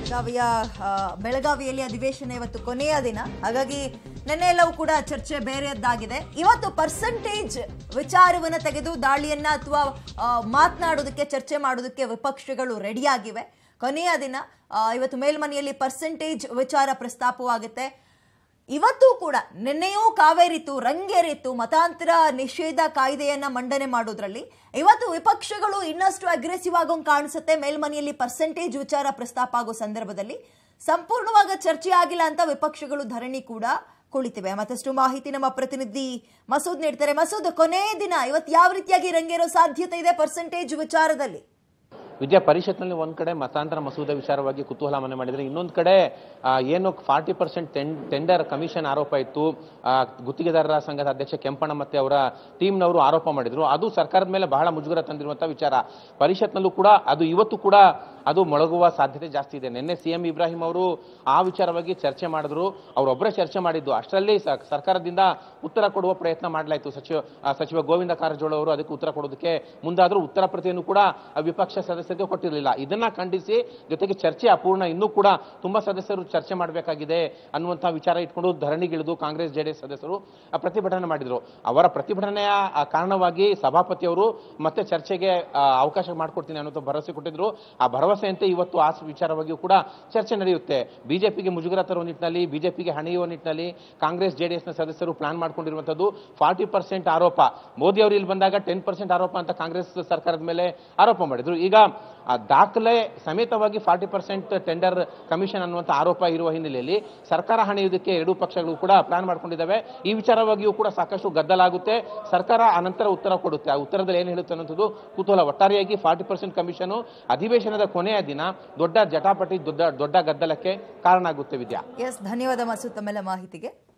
ಬೆಳಗಾವಿಯ ಆ, ಬೆಳಗಾವಿಯಲ್ಲಿ ಅಧಿವೇಶನ ಇವತ್ತು ಕೊನೆಯ ದಿನ ಹಾಗಾಗಿ ನಿನ್ನೆ ಎಲ್ಲವೂ ಕೂಡ ಚರ್ಚೆ ಬೇರೆಯದ್ದಾಗಿದೆ ಇವತ್ತು ಪರ್ಸೆಂಟೇಜ್ ವಿಚಾರವನ್ನ ತೆಗೆದು ದಾಳಿಯನ್ನ ಅಥವಾ ಮಾತನಾಡೋದಕ್ಕೆ ಚರ್ಚೆ ಮಾಡೋದಕ್ಕೆ ವಿಪಕ್ಷಗಳು ರೆಡಿಯಾಗಿವೆ ಕೊನೆಯ ದಿನ ಆ, ಇವತ್ತು ಮೇಲ್ಮನೆಯಲ್ಲಿ ಪರ್ಸೆಂಟೇಜ್ ವಿಚಾರ ಪ್ರಸ್ತಾಪವಾಗುತ್ತೆ ಇವತ್ತು ಕೂಡ ನಿನ್ನೆಯೂ ಕಾವೇರಿತ್ತು ರಂಗೇರಿತ್ತು ಮತಾಂತರ ನಿಷೇಧ ಕಾಯ್ದೆಯನ್ನ ಮಂಡನೆ ಮಾಡೋದ್ರಲ್ಲಿ ಇವತ್ತು ವಿಪಕ್ಷಗಳು ಇನ್ನಷ್ಟು ಅಗ್ರೆಸಿವ್ ಆಗೋಂಗ್ ಕಾಣಿಸುತ್ತೆ ಮೇಲ್ಮನೆಯಲ್ಲಿ ಪರ್ಸೆಂಟೇಜ್ ವಿಚಾರ ಪ್ರಸ್ತಾಪ ಆಗೋ ಸಂದರ್ಭದಲ್ಲಿ ಸಂಪೂರ್ಣವಾಗಿ ಚರ್ಚೆ ಆಗಿಲ್ಲ ಅಂತ ವಿಪಕ್ಷಗಳು ಧರಣಿ ಕೂಡ ಕುಳಿತಿವೆ ಮತ್ತಷ್ಟು ಮಾಹಿತಿ ನಮ್ಮ ಪ್ರತಿನಿಧಿ ಮಸೂದ್ ನೀಡ್ತಾರೆ ಮಸೂದ್ ಕೊನೆ ದಿನ ಇವತ್ತು ಯಾವ ರೀತಿಯಾಗಿ ರಂಗೇರೋ ಸಾಧ್ಯತೆ ಇದೆ ಪರ್ಸೆಂಟೇಜ್ ವಿಚಾರದಲ್ಲಿ ವಿದ್ಯಾ ಪರಿಷತ್ನಲ್ಲಿ ಒಂದ್ ಕಡೆ ಮತಾಂತರ ಮಸೂದೆ ವಿಚಾರವಾಗಿ ಕುತೂಹಲ ಮನೆ ಮಾಡಿದ್ರೆ ಇನ್ನೊಂದ್ ಕಡೆ ಆ, ಏನು ಫಾರ್ಟಿ ಪರ್ಸೆಂಟ್ ಟೆಂಡರ್ ಕಮಿಷನ್ ಆರೋಪ ಇತ್ತು ಆ, ಗುತ್ತಿಗೆದಾರರ ಸಂಘದ ಅಧ್ಯಕ್ಷ ಕೆಂಪಣ್ಣ ಮತ್ತೆ ಅವರ ಟೀಮ್ನವರು ಆರೋಪ ಮಾಡಿದ್ರು ಅದು ಸರ್ಕಾರದ ಮೇಲೆ ಬಹಳ ಮುಜುಗರ ತಂದಿರುವಂತಹ ವಿಚಾರ ಪರಿಷತ್ನಲ್ಲೂ ಕೂಡ ಅದು ಇವತ್ತು ಕೂಡ ಅದು ಮೊಳಗುವ ಸಾಧ್ಯತೆ ಜಾಸ್ತಿ ಇದೆ ನಿನ್ನೆ ಸಿಎಂ ಇಬ್ರಾಹಿಂ ಅವರು ಆ ವಿಚಾರವಾಗಿ ಚರ್ಚೆ ಮಾಡಿದ್ರು ಅವರೊಬ್ಬರೇ ಚರ್ಚೆ ಮಾಡಿದ್ದು ಅಷ್ಟರಲ್ಲಿ ಸ- ಸರ್ಕಾರದಿಂದ ಉತ್ತರ ಕೊಡುವ ಪ್ರಯತ್ನ ಮಾಡಲಾಯಿತು ಸಚಿವ ಆ, ಸಚಿವ ಗೋವಿಂದ ಕಾರಜೋಳ ಅವರು ಅದಕ್ಕೆ ಉತ್ತರ ಕೊಡೋದಕ್ಕೆ ಮುಂದಾದರೂ ಉತ್ತರ ಪ್ರತಿಯನ್ನು ಕೂಡ ಆ ವಿಪಕ್ಷ ಸದಸ್ಯರಿಗೆ ಕೊಟ್ಟಿರಲಿಲ್ಲ ಇದನ್ನ ಖಂಡಿಸಿ ಜೊತೆಗೆ ಚರ್ಚೆ ಅಪೂರ್ಣ ಇನ್ನೂ ಕೂಡ ತುಂಬಾ ಸದಸ್ಯರು ಚರ್ಚೆ ಮಾಡಬೇಕಾಗಿದೆ ಅನ್ನುವಂತಹ ವಿಚಾರ ಇಟ್ಕೊಂಡು ಧರಣಿಗಿಳಿದು ಕಾಂಗ್ರೆಸ್ ಜೆಡಿಎಸ್ ಸದಸ್ಯರು ಆ, ಪ್ರತಿಭಟನೆ ಮಾಡಿದ್ರು ಅವರ ಪ್ರತಿಭಟನೆಯ ಆ, ಕಾರಣವಾಗಿ ಸಭಾಪತಿಯವರು ಮತ್ತೆ ಚರ್ಚೆಗೆ ಆ, ಅವಕಾಶ ಮಾಡಿಕೊಡ್ತೀನಿ ಅನ್ನೋ ಭರವಸೆ ಕೊಟ್ಟಿದ್ರು ಆ ಭರವಸೆಯಂತೆ ಇವತ್ತು ಆ ವಿಚಾರವಾಗಿಯೂ ಕೂಡ ಚರ್ಚೆ ನಡೆಯುತ್ತೆ ಬಿಜೆಪಿಗೆ ಮುಜುಗರ ತರುವ ನಿಟ್ಟಿನಲ್ಲಿ ಬಿಜೆಪಿಗೆ ಹಣಿಯುವ ನಿಟ್ಟಿನಲ್ಲಿ ಕಾಂಗ್ರೆಸ್ ಜೆಡಿಎಸ್ನ ಸದಸ್ಯರು ಪ್ಲಾನ್ ಮಾಡ್ಕೊಂಡಿರುವಂತದ್ದು ಫಾರ್ಟಿ ಪರ್ಸೆಂಟ್ ಆರೋಪ ಮೋದಿ ಅವರು ಇಲ್ಲಿ ಬಂದಾಗ ಟೆನ್ ಪರ್ಸೆಂಟ್ ಆರೋಪ ಅಂತ ಕಾಂಗ್ರೆಸ್ ಸರ್ಕಾರದ ಮೇಲೆ ಆರೋಪ ಮಾಡಿದ್ರು ಈಗ ಆ ದಾಖಲೆ ಸಮೇತವಾಗಿ ಫಾರ್ಟಿ ಪರ್ಸೆಂಟ್ ಟೆಂಡರ್ ಕಮಿಷನ್ ಅನ್ನುವಂಥ ಆರೋಪ ಇರುವ ಹಿನ್ನೆಲೆಯಲ್ಲಿ ಸರ್ಕಾರ ಹಣಿಯುವುದಕ್ಕೆ ಎರಡೂ ಪಕ್ಷಗಳು ಕೂಡ ಪ್ಲಾನ್ ಮಾಡ್ಕೊಂಡಿದ್ದಾವೆ ಈ ವಿಚಾರವಾಗಿಯೂ ಕೂಡ ಸಾಕಷ್ಟು ಗದ್ದಲಾಗುತ್ತೆ ಸರ್ಕಾರ ಅನಂತರ ಉತ್ತರ ಕೊಡುತ್ತೆ ಆ ಉತ್ತರದಲ್ಲಿ ಏನು ಹೇಳುತ್ತೆ ಅನ್ನೋದು ಕುತೂಹಲ ಒಟ್ಟಾರೆಯಾಗಿ ಫಾರ್ಟಿ ಪರ್ಸೆಂಟ್ ಕಮಿಷನ್ ಅಧಿವೇಶನದ ಕೊನೆಯ ದಿನ ದೊಡ್ಡ ಜಟಾಪಟಿ ದೊಡ್ಡ ದೊಡ್ಡ ಗದ್ದಲಕ್ಕೆ ಕಾರಣ ಆಗುತ್ತೆ ವಿದ್ಯಾ ಎಸ್ ಧನ್ಯವಾದ ಮಸೂದ್ ತಮ್ಮೆಲ್ಲ ಮಾಹಿತಿಗೆ